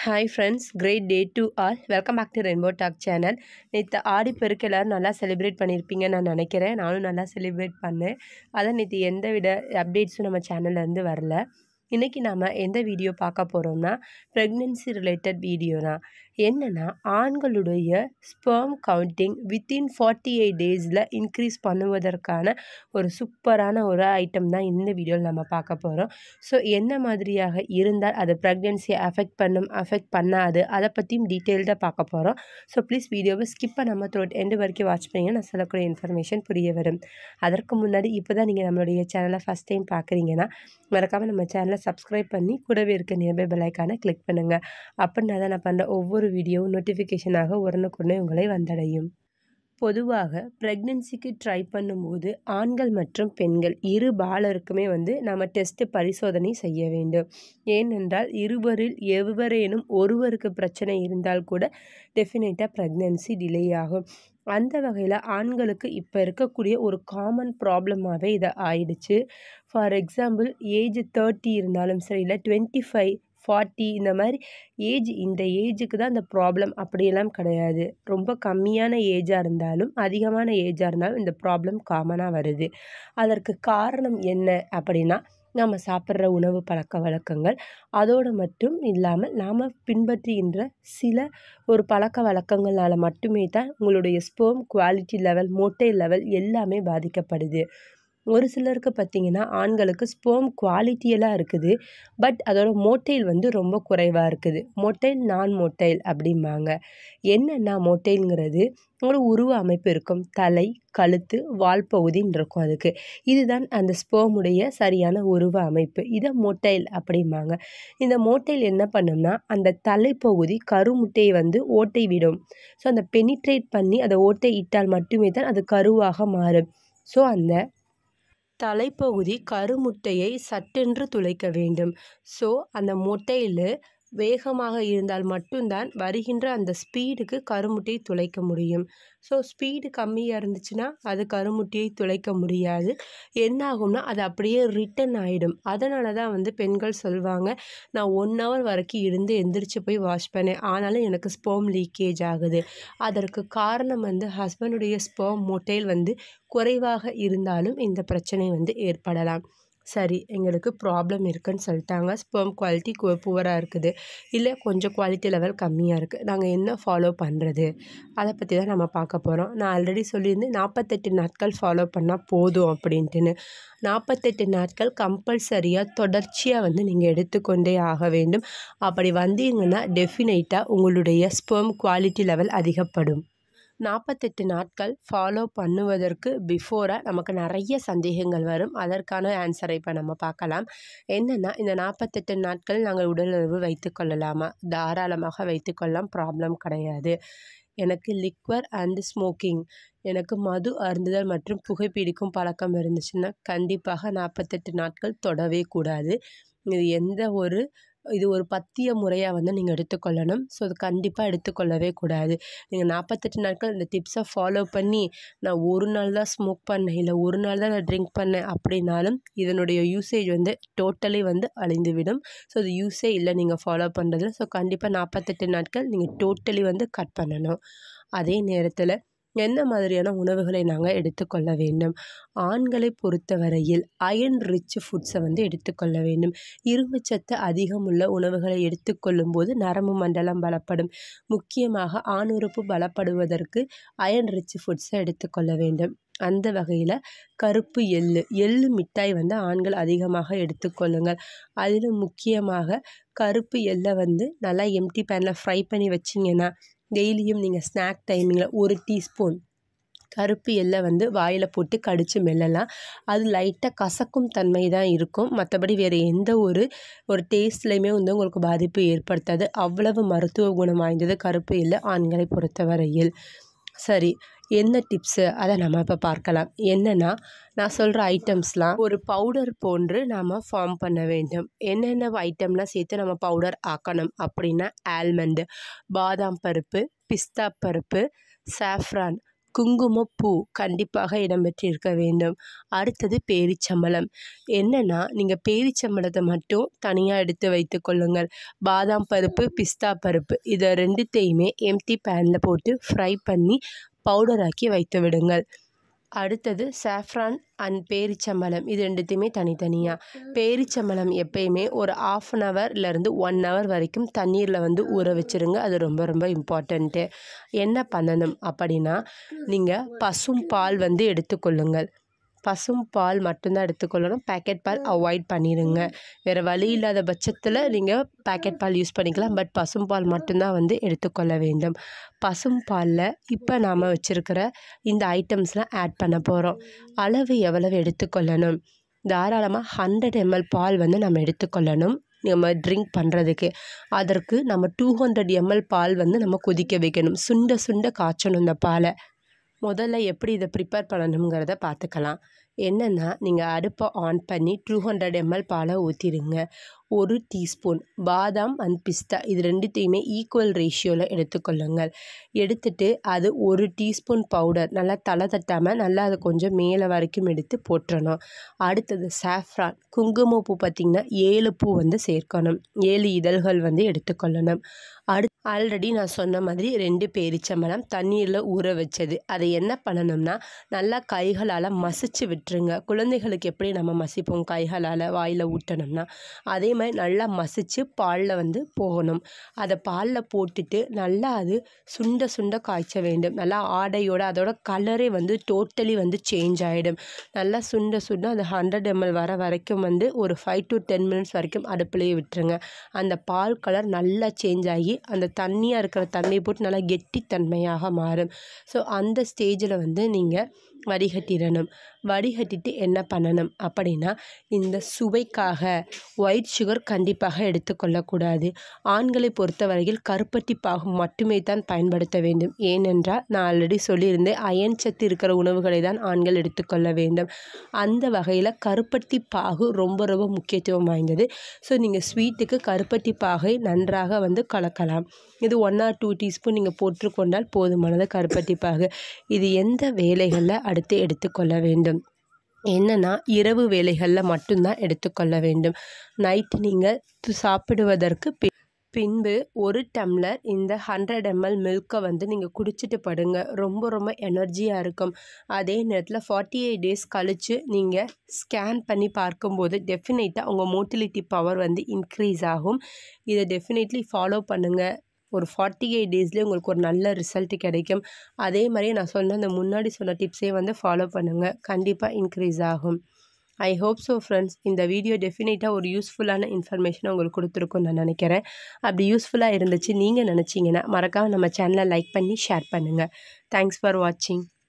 hi friends great day to all welcome back to Rainbow Talk channel நேற்று ஆடி பெருக்கு எல்லோரும் நல்லா செலிப்ரேட் பண்ணியிருப்பீங்கன்னு நான் நினைக்கிறேன் நானும் நல்லா செலிப்ரேட் பண்ணேன் அதான் நேற்று எந்த வித அப்டேட்ஸும் நம்ம சேனல்லேருந்து வரல இன்றைக்கி நாம் எந்த வீடியோ பார்க்க போகிறோம்னா ப்ரெக்னென்சி ரிலேட்டட் வீடியோ தான் என்னென்னா ஆண்களுடைய sperm counting within forty eight டேஸில் இன்க்ரீஸ் பண்ணுவதற்கான ஒரு சூப்பரான ஒரு ஐட்டம் தான் இந்த வீடியோவில் நம்ம பார்க்க போகிறோம் ஸோ என்ன மாதிரியாக இருந்தால் அது ப்ரெக்னென்சியை அஃபெக்ட் பண்ணும் அஃபெக்ட் பண்ணாது அதை பற்றியும் டீட்டெயில்டாக பார்க்க போகிறோம் ஸோ ப்ளீஸ் வீடியோவை ஸ்கிப் பண்ணாமல் த்ரோட் எண்டு வரைக்கும் வாட்ச் பண்ணிங்க நான் சொல்லக்கூடிய இன்ஃபர்மேஷன் புரிய வரும் அதற்கு முன்னாடி இப்போ தான் நீங்கள் நம்மளுடைய சேனலை ஃபஸ்ட் டைம் பார்க்குறீங்கன்னா மறக்காமல் நம்ம சேனலை சப்ஸ்கிரைப் பண்ணி கூடவே இருக்க நியர்பை பெல்லைக்கான கிளிக் பண்ணுங்கள் அப்படின்னா தான் நான் பண்ணுற ஒவ்வொரு வீடியோவும் நோட்டிஃபிகேஷனாக உடனுக்குடனே உங்களை வந்தடையும் பொதுவாக ப்ரெக்னென்சிக்கு ட்ரை பண்ணும்போது ஆண்கள் மற்றும் பெண்கள் இரு பாலருக்குமே வந்து நம்ம டெஸ்ட்டு பரிசோதனை செய்ய வேண்டும் ஏனென்றால் இருவரில் எவரேனும் ஒருவருக்கு பிரச்சனை இருந்தால் கூட டெஃபினட்டாக ப்ரெக்னென்சி டிலே ஆகும் அந்த வகையில் ஆண்களுக்கு இப்போ இருக்கக்கூடிய ஒரு காமன் ப்ராப்ளமாகவே இதை ஆயிடுச்சு ஃபார் எக்ஸாம்பிள் ஏஜ் தேர்ட்டி இருந்தாலும் சரி இல்லை டுவெண்ட்டி ஃபைவ் ஃபார்ட்டி இந்த மாதிரி ஏஜ் இந்த ஏஜுக்கு தான் இந்த ப்ராப்ளம் அப்படியெல்லாம் கிடையாது ரொம்ப கம்மியான ஏஜாக இருந்தாலும் அதிகமான ஏஜாக இருந்தாலும் இந்த ப்ராப்ளம் காமனாக வருது அதற்கு காரணம் என்ன அப்படின்னா நம்ம சாப்பிட்ற உணவு பழக்க வழக்கங்கள் அதோடு மட்டும் இல்லாமல் நாம் பின்பற்றுகின்ற சில ஒரு பழக்க வழக்கங்களால் மட்டுமே தான் உங்களுடைய ஸ்பெர்ம் குவாலிட்டி லெவல் மோட்டை லெவல் எல்லாமே பாதிக்கப்படுது ஒரு சிலருக்கு பார்த்திங்கன்னா ஆண்களுக்கு ஸ்போம் குவாலிட்டியெல்லாம் இருக்குது பட் அதோட மோட்டைல் வந்து ரொம்ப குறைவாக இருக்குது மொட்டைல் நான் மொட்டைல் அப்படிம்பாங்க என்னென்னா மொட்டைல்ங்கிறது ஒரு உருவ அமைப்பு இருக்கும் தலை கழுத்து வால் பகுதின்னு இருக்கும் அதுக்கு இதுதான் அந்த ஸ்போமுடைய சரியான உருவ அமைப்பு இதை மொட்டைல் அப்படிம்பாங்க இந்த மோட்டைல் என்ன பண்ணும்னா அந்த தலைப்பகுதி கருமுட்டையை வந்து ஓட்டை விடும் ஸோ அந்த பெனிட்ரேட் பண்ணி அதை ஓட்டை இட்டால் மட்டுமே தான் அது கருவாக மாறும் ஸோ அந்த தலைப்பகுதி கருமுட்டையை சட்டென்று துளைக்க வேண்டும் ஸோ அந்த முட்டையில் வேகமாக இருந்தால் மட்டும்தான் வருகின்ற அந்த ஸ்பீடுக்கு கருமுட்டையை துளைக்க முடியும் ஸோ ஸ்பீடு கம்மியாக இருந்துச்சுன்னா அது கருமுட்டையை துளைக்க முடியாது என்ன ஆகும்னா அது அப்படியே ரிட்டன் ஆகிடும் அதனால தான் வந்து பெண்கள் சொல்லுவாங்க நான் ஒன் ஹவர் வரைக்கும் இருந்து எந்திரிச்சு போய் வாஷ் பண்ணேன் ஆனாலும் எனக்கு ஸ்போம் லீக்கேஜ் ஆகுது அதற்கு காரணம் வந்து ஹஸ்பண்டுடைய ஸ்போம் மொட்டைல் வந்து குறைவாக இருந்தாலும் இந்த பிரச்சனை வந்து ஏற்படலாம் சரி எங்களுக்கு ப்ராப்ளம் இருக்குன்னு சொல்லிட்டாங்க ஸ்பெர்ம் குவாலிட்டி புவராக இருக்குது இல்லை கொஞ்சம் குவாலிட்டி லெவல் கம்மியாக இருக்குது நாங்கள் என்ன ஃபாலோ பண்ணுறது அதை பற்றி தான் நம்ம பார்க்க போகிறோம் நான் ஆல்ரெடி சொல்லியிருந்தேன் நாற்பத்தெட்டு நாட்கள் ஃபாலோ பண்ணால் போதும் அப்படின்ட்டுன்னு நாற்பத்தெட்டு நாட்கள் கம்பல்சரியாக தொடர்ச்சியாக வந்து நீங்கள் எடுத்துக்கொண்டே ஆக வேண்டும் அப்படி வந்தீங்கன்னா டெஃபினைட்டாக உங்களுடைய ஸ்பெர்ம் குவாலிட்டி லெவல் அதிகப்படும் நாற்பத்தெட்டு நாட்கள் ஃபாலோ பண்ணுவதற்கு பிஃபோராக நமக்கு நிறைய சந்தேகங்கள் வரும் அதற்கான ஆன்சரை இப்போ நம்ம பார்க்கலாம் என்னென்னா இந்த நாற்பத்தெட்டு நாட்கள் நாங்கள் உடலுறவு வைத்துக்கொள்ளலாமா தாராளமாக வைத்துக்கொள்ளலாம் ப்ராப்ளம் கிடையாது எனக்கு லிக்வர் அண்ட் ஸ்மோக்கிங் எனக்கு மது அருந்துதல் மற்றும் புகைப்பிடிக்கும் பழக்கம் இருந்துச்சுன்னா கண்டிப்பாக நாற்பத்தெட்டு நாட்கள் தொடவே கூடாது இது எந்த ஒரு இது ஒரு பத்திய முறையாக வந்து நீங்கள் எடுத்துக்கொள்ளணும் ஸோ அது கண்டிப்பாக எடுத்துக்கொள்ளவே கூடாது நீங்கள் நாற்பத்தெட்டு நாட்கள் இந்த டிப்ஸை ஃபாலோ பண்ணி நான் ஒரு நாள் தான் ஸ்மோக் பண்ணேன் இல்லை ஒரு நாள் தான் நான் ட்ரிங்க் பண்ணேன் அப்படின்னாலும் இதனுடைய யூசேஜ் வந்து டோட்டலி வந்து அழிந்துவிடும் ஸோ அது யூஸே இல்லை நீங்கள் ஃபாலோ பண்ணுறதுல ஸோ கண்டிப்பாக நாற்பத்தெட்டு நாட்கள் நீங்கள் டோட்டலி வந்து கட் பண்ணணும் அதே நேரத்தில் என்ன மாதிரியான உணவுகளை நாங்கள் எடுத்துக்கொள்ள வேண்டும் ஆண்களை பொறுத்தவரையில் அயன் ரிச் ஃபுட்ஸை வந்து எடுத்துக்கொள்ள வேண்டும் இரும்புச்சத்து அதிகமுள்ள உணவுகளை எடுத்துக்கொள்ளும் போது நரம்பு மண்டலம் பலப்படும் முக்கியமாக ஆண் உறுப்பு பலப்படுவதற்கு அயன் ரிச் ஃபுட்ஸை எடுத்துக்கொள்ள வேண்டும் அந்த வகையில் கருப்பு எள்ளு எள்ளு மிட்டாய் வந்து ஆண்கள் அதிகமாக எடுத்துக்கொள்ளுங்கள் அதிலும் முக்கியமாக கருப்பு எள்ளை வந்து நல்லா எம்டி பேனில் ஃப்ரை பண்ணி வச்சிங்கன்னா டெய்லியும் நீங்கள் ஸ்நாக் டைமிங்கில் ஒரு டீஸ்பூன் கருப்பு எல்லை வந்து வாயில் போட்டு கடித்து மெல்லலாம் அது லைட்டாக கசக்கும் தன்மை தான் இருக்கும் மற்றபடி வேறு எந்த ஒரு ஒரு டேஸ்ட்லேயுமே வந்து உங்களுக்கு பாதிப்பு ஏற்படுத்தாது அவ்வளவு மருத்துவ குணம் வாய்ந்தது கருப்பு எல்லை ஆண்களை பொறுத்தவரையில் சரி என்ன டிப்ஸு அதை நம்ம இப்போ பார்க்கலாம் என்னென்னா நான் சொல்கிற ஐட்டம்ஸ்லாம் ஒரு பவுடர் போன்று நாம் ஃபார்ம் பண்ண வேண்டும் என்னென்ன ஐட்டம்லாம் சேர்த்து நம்ம பவுடர் ஆக்கணும் அப்படின்னா ஆல்மண்டு பாதாம் பருப்பு பிஸ்தா பருப்பு சாஃப்ரான் குங்குமப்பூ கண்டிப்பாக இடம்பெற்றிருக்க வேண்டும் அடுத்தது பேரிச்சம்பழம் என்னென்னா நீங்கள் பேரிச்சம்பழத்தை மட்டும் தனியாக எடுத்து வைத்து கொள்ளுங்கள் பாதாம் பருப்பு பிஸ்தா பருப்பு இதை ரெண்டுத்தையுமே எம்டி பேனில் போட்டு ஃப்ரை பண்ணி பவுடராக்கி வைத்து விடுங்கள் அடுத்தது சாஃப்ரான் அண்ட் பேரிச்சம்பழம் இது ரெண்டுத்தையுமே தனித்தனியாக பேரிச்சம்பழம் எப்பயுமே ஒரு ஆஃப் அன் ஹவர்லேருந்து ஒன் ஹவர் வரைக்கும் தண்ணீரில் வந்து ஊற வச்சுருங்க அது ரொம்ப ரொம்ப இம்பார்ட்டண்ட்டு என்ன பண்ணணும் அப்படின்னா நீங்கள் பசும் பால் வந்து எடுத்துக்கொள்ளுங்கள் பசும் பால் மட்டும்தான் எடுத்துக்கொள்ளணும் பேக்கெட் பால் அவாய்ட் பண்ணிடுங்க வேறு வழி இல்லாத பட்சத்தில் நீங்கள் பேக்கெட் பால் யூஸ் பண்ணிக்கலாம் பட் பசும் பால் மட்டும்தான் வந்து எடுத்துக்கொள்ள வேண்டும் பசும் பாலில் இப்போ நாம் வச்சுருக்கிற இந்த ஐட்டம்ஸ்லாம் ஆட் பண்ண போகிறோம் அளவு எவ்வளவு எடுத்துக்கொள்ளணும் தாராளமாக ஹண்ட்ரட் எம்எல் பால் வந்து நம்ம எடுத்துக்கொள்ளணும் நம்ம ட்ரிங்க் பண்ணுறதுக்கு அதற்கு நம்ம டூ ஹண்ட்ரட் எம்எல் பால் வந்து நம்ம கொதிக்க வைக்கணும் சுண்ட சுண்ட காய்ச்சணும் இந்த பாலை முதல்ல எப்படி இதை ப்ரிப்பேர் பண்ணணுங்கிறத பார்த்துக்கலாம் என்னென்னா நீங்கள் அடுப்பை ஆன் பண்ணி டூ ஹண்ட்ரட் எம்எல் பாலை ஊற்றிடுங்க ஒரு டீஸ்பூன் பாதாம் அண்ட் பிஸ்தா இது ரெண்டுத்தையுமே ஈக்குவல் ரேஷியோவில் எடுத்துக்கொள்ளுங்கள் எடுத்துட்டு அது ஒரு டீஸ்பூன் பவுடர் நல்லா தலை தட்டாமல் நல்லா அதை கொஞ்சம் மேலே வரைக்கும் எடுத்து போட்டுறணும் அடுத்தது சாஃப்ரான் குங்குமப்பூ பார்த்திங்கன்னா ஏழு பூ வந்து சேர்க்கணும் ஏழு இதழ்கள் வந்து எடுத்துக்கொள்ளணும் அடு ஆல்ரெடி நான் சொன்ன மாதிரி ரெண்டு பேரிச்சம்பழம் தண்ணீரில் ஊற வச்சது அதை என்ன பண்ணணும்னா நல்லா கைகளால் மசிச்சு விட்டுருங்க குழந்தைகளுக்கு எப்படி நம்ம மசிப்போம் கைகளால் வாயில் ஊட்டணும்னா அதே மாதிரி நல்லா மசிச்சு பாலில் வந்து போகணும் அதை பாலில் போட்டுட்டு நல்லா அது சுண்ட சுண்ட காய்ச்ச வேண்டும் நல்லா ஆடையோட அதோட கலரே வந்து டோட்டலி வந்து சேஞ்ச் ஆகிடும் நல்லா சுண்ட சுண்ட அது ஹண்ட்ரட் எம்எல் வர வரைக்கும் வந்து ஒரு ஃபைவ் டு டென் மினிட்ஸ் வரைக்கும் அடுப்புலேயே விட்டுருங்க அந்த பால் கலர் நல்லா சேஞ்ச் ஆகி அந்த தண்ணியாக இருக்கிற தண்ணியை போட்டு நல்லா கெட்டித்தன்மையாக மாறும் ஸோ அந்த ஸ்டேஜில் வந்து நீங்கள் வடிகட்டிடணும் வடிகட்டிட்டு என்ன பண்ணணும் அப்படின்னா இந்த சுவைக்காக ஒயிட் சுகர் கண்டிப்பாக எடுத்துக்கொள்ளக்கூடாது ஆண்களை பொறுத்தவரையில் கருப்பட்டி பாகு மட்டுமே தான் பயன்படுத்த வேண்டும் ஏனென்றால் நான் ஆல்ரெடி சொல்லியிருந்தேன் அயன் சத்து இருக்கிற உணவுகளை தான் ஆண்கள் எடுத்துக்கொள்ள வேண்டும் அந்த வகையில் கருப்பட்டி பாகு ரொம்ப ரொம்ப முக்கியத்துவம் வாய்ந்தது ஸோ நீங்கள் ஸ்வீட்டுக்கு கருப்பட்டி பாகை நன்றாக வந்து கலக்கலாம் இது ஒன் ஆர் டூ டீஸ்பூன் நீங்கள் போட்டுக்கொண்டால் போதுமானது கருப்பட்டி பாகு இது எந்த வேலைகளில் அடுத்து எடுத்துக்கொள்ள வேண்டும் என்னென்னா இரவு வேலைகளில் மட்டும்தான் எடுத்துக்கொள்ள வேண்டும் நைட்டு நீங்கள் சாப்பிடுவதற்கு பி பின்பு ஒரு டம்ளர் இந்த ஹண்ட்ரட் எம்எல் மில்க்கை வந்து நீங்கள் குடிச்சிட்டு படுங்க ரொம்ப ரொம்ப எனர்ஜியாக இருக்கும் அதே நேரத்தில் ஃபார்ட்டி எயிட் டேஸ் கழித்து நீங்கள் ஸ்கேன் பண்ணி பார்க்கும்போது டெஃபினட்டாக உங்கள் மோட்டிலிட்டி பவர் வந்து இன்க்ரீஸ் ஆகும் இதை டெஃபினெட்லி ஃபாலோ பண்ணுங்கள் ஒரு ஃபார்ட்டி எயிட் டேஸ்லேயே உங்களுக்கு ஒரு நல்ல ரிசல்ட் கிடைக்கும் அதே மாதிரி நான் சொன்ன அந்த முன்னாடி சொன்ன டிப்ஸே வந்து ஃபாலோ பண்ணுங்கள் கண்டிப்பாக இன்க்ரீஸ் ஆகும் ஐ ஹோப் ஸோ ஃப்ரெண்ட்ஸ் இந்த வீடியோ டெஃபினட்டாக ஒரு யூஸ்ஃபுல்லான இன்ஃபர்மேஷனை உங்களுக்கு கொடுத்துருக்குன்னு நான் நினைக்கிறேன் அப்படி யூஸ்ஃபுல்லாக இருந்துச்சு நீங்கள் நினச்சிங்கன்னா மறக்காமல் நம்ம சேனலை லைக் பண்ணி ஷேர் பண்ணுங்கள் தேங்க்ஸ் ஃபார் வாட்சிங்